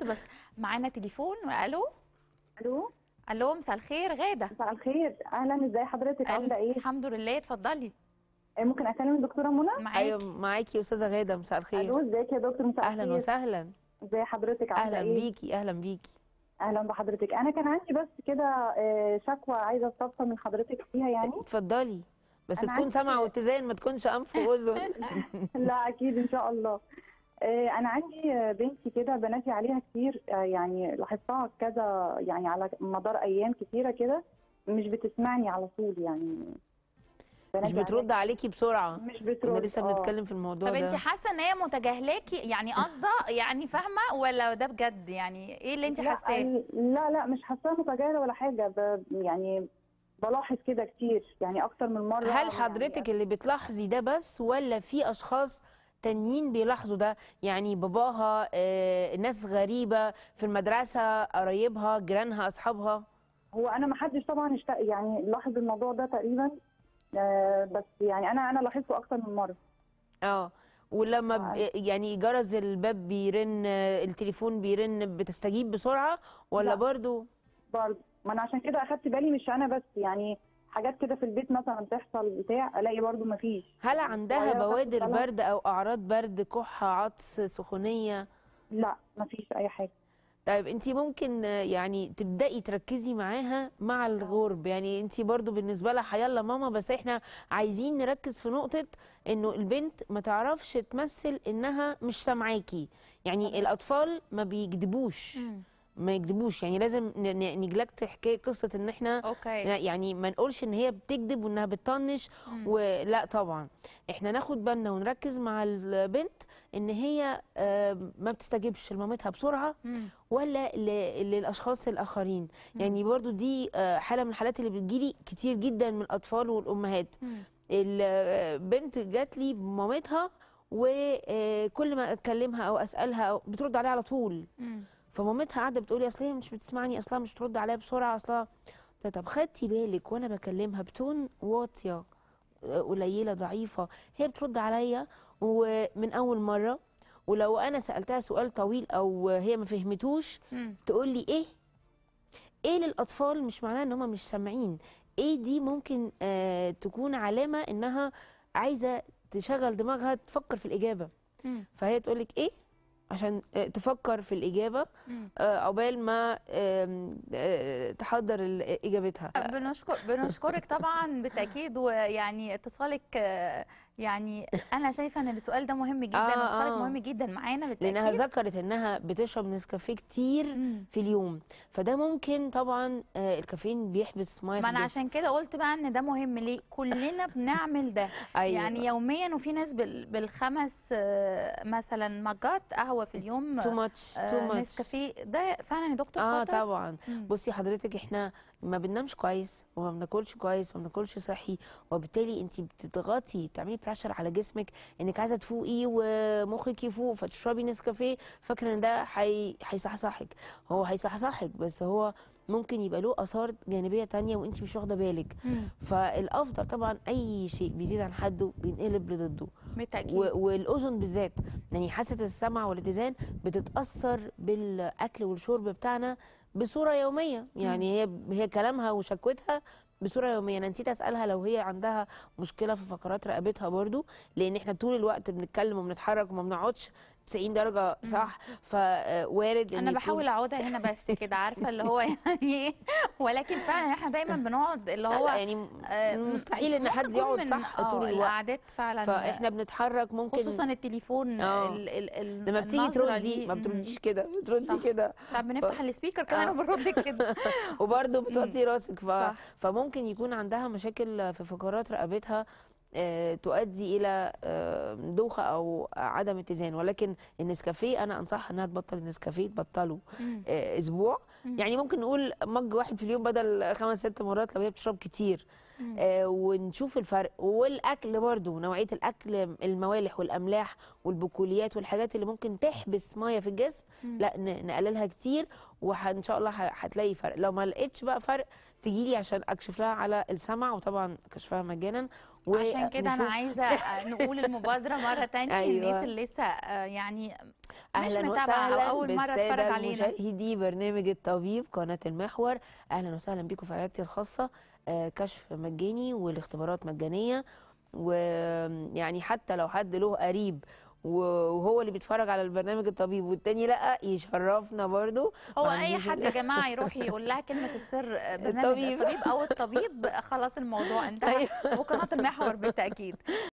الخط بس معانا تليفون الو الو الو مساء الخير غاده مساء الخير اهلا ازي حضرتك عامله ايه الحمد لله اتفضلي آه، ممكن اكلم الدكتوره منى معاكي ايوه معاكي يا استاذه غاده مساء الخير الو ازيك يا دكتور مساء اهلا الخير. وسهلا ازي حضرتك عامله اهلا ايه بيكي اهلا بيكي اهلا بحضرتك انا كان عندي بس كده آه، شكوى عايزه استفسر من حضرتك فيها يعني اتفضلي بس أنا تكون عندي سمع كده- واتزان ما تكونش انف واذن لا اكيد ان شاء الله آه، انا عندي آه، بنتي كده بناتي عليها كتير آه، يعني لاحظتها كذا يعني على مدار ايام كتيره كده مش بتسمعني على طول يعني مش بناتي بترد عليكي بسرعه عليها- مش كنا بترد لسه آه. بنتكلم في الموضوع طب انت ده حاسه ان هي متجاهلاكي يعني قصده يعني فاهمه ولا ده بجد يعني ايه اللي انت لا حاساه لا لا مش حاساها متجاهله ولا حاجه ب... يعني بلاحظ كده كتير يعني اكتر من مره هل حضرتك يعني اللي بتلاحظي ده بس ولا في اشخاص تانيين بيلاحظوا ده يعني باباها آه، ناس غريبه في المدرسه قرايبها جيرانها اصحابها هو انا ما حدش طبعا اشت... يعني لاحظ الموضوع ده تقريبا آه بس يعني انا انا لاحظته اكتر من مره اه ولما ب... يعني جرس الباب بيرن آه، التليفون بيرن بتستجيب بسرعه ولا لا. برضو برضه ما انا عشان كده اخدت بالي مش انا بس يعني حاجات كده في البيت مثلا تحصل بتاع الاقي برضه ما فيش هل عندها صغيرة خدت بوادر بالها؟ برد او اعراض برد كحه عطس سخونيه لا ما فيش اي حاجه طيب انت ممكن آه، يعني تبداي تركزي معاها مع الغرب يعني انت برضو بالنسبه لها حيلا ماما بس احنا عايزين نركز في نقطه انه البنت ما تعرفش تمثل انها مش سامعاكي يعني الاطفال ما بيكذبوش ما يكذبوش يعني لازم ن- ن- نجلكت حكايه قصه ان احنا اوكي يعني ما نقولش ان هي بتكذب وانها بتطنش ولا طبعا احنا ناخد بالنا ونركز مع البنت ان هي آه، ما بتستجيبش لمامتها بسرعه مم. ولا ل- للاشخاص الاخرين يعني برضو دي آه، حاله من الحالات اللي بتجيلي كتير جدا من الاطفال والامهات مم. البنت جات لي بمامتها وكل ما اكلمها او اسالها أو بترد عليها على طول مم. فمامتها قاعده بتقول لي اصل هي مش بتسمعني اصلها مش بترد عليا بسرعه اصلها قلت لها طب خدتي بالك وانا بكلمها بتون واطيه آه، قليله ضعيفه هي بترد عليا ومن اول مره ولو انا سالتها سؤال طويل او هي ما فهمتوش مم. تقول لي ايه ايه للاطفال مش معناها ان هم مش سامعين ايه دي ممكن آه تكون علامه انها عايزه تشغل دماغها تفكر في الاجابه مم. فهي تقول لك ايه عشان آه، تفكر في الاجابه مم. آه، عقبال ما آم، آه، تحضر ال- اجابتها بنشكر بنشكرك طبعا بالتاكيد ويعني اتصالك آه، يعني انا شايفه ان السؤال ده مهم جدا آه، واتصالك آه. مهم جدا معانا بالتاكيد لانها ذكرت انها بتشرب نسكافيه كتير مم. في اليوم فده ممكن طبعا آه، الكافيين بيحبس ميه في ما انا الجسم عشان كده قلت بقى ان ده مهم ليه كلنا بنعمل ده أيوة. يعني يوميا وفي ناس بال- بالخمس آه، مثلا مجات قهوه في اليوم تو ماتش تو آه، ماتش نسكافيه ده فعلا يا دكتور اه خطر طبعا مم. بصي حضرتك احنا ما بننامش كويس وما بناكلش كويس وما بناكلش صحي وبالتالي انت بتضغطي بتعملي بريشر على جسمك انك عايزه تفوقي ومخك يفوق فتشربي نسكافيه فاكره ان ده حي... هيصحصحك هو هيصحصحك بس هو ممكن يبقى له اثار جانبيه تانية وانت مش واخده بالك مم. فالافضل طبعا اي شيء بيزيد عن حده بينقلب لضده بالتاكيد و- والاذن بالذات يعني حاسه السمع والاتزان بتتاثر بالاكل والشرب بتاعنا بصوره يوميه يعني هي هي كلامها وشكوتها بصوره يوميه انا نسيت اسالها لو هي عندها مشكله في فقرات رقبتها برضو لان احنا طول الوقت بنتكلم وبنتحرك وما بنقعدش 90 درجه صح فوارد انا بحاول اعودها هنا بس كده عارفه اللي هو يعني ايه ولكن فعلا احنا دايما بنقعد اللي هو يعني آه، مستحيل ان ممكن حد يكون يقعد من- صح آه، طول الوقت القعدات فعلا فاحنا بنتحرك ممكن خصوصا التليفون آه. ال ال ال لما بتيجي النظرة تردي دي، ما مم. بترديش كده بتردي صح. كده فبنفتح السبيكر كمان آه. وبنرد كده وبرضه بتوطي راسك ف... صح. فممكن يكون عندها مشاكل في فقرات رقبتها آه، تؤدي الى آه، دوخه او عدم اتزان ولكن النسكافيه انا انصحها انها تبطل النسكافيه تبطله مم. آه، اسبوع يعني ممكن نقول مج واحد في اليوم بدل خمس ست مرات لو هي بتشرب كتير آه ونشوف الفرق والاكل برضو نوعيه الاكل الموالح والاملاح والبقوليات والحاجات اللي ممكن تحبس ميه في الجسم لا ن- نقللها كتير وان شاء الله ه- هتلاقي فرق لو ما لقيتش بقى فرق تجي لي عشان اكشف لها على السمع وطبعا كشفها مجانا عشان كده انا ونشوف- عايزه نقول المبادره مره تانية أيوة. الناس اللي لسه آه، يعني اهلا متابعة أو وسهلا أول مرة بالساده اتفرج علينا. المشاهدي برنامج الطبيب قناه المحور اهلا وسهلا بيكم في عيادتي الخاصه آه، كشف مجاني والاختبارات مجانيه ويعني حتى لو حد له قريب وهو اللي بيتفرج على البرنامج الطبيب والتاني لا يشرفنا برضو هو ما اي عنديش حد ال- يا جماعه يروح يقول لها كلمه السر برنامج الطبيب. الطبيب او الطبيب خلاص الموضوع انتهى أيوة. وقناه المحور بالتاكيد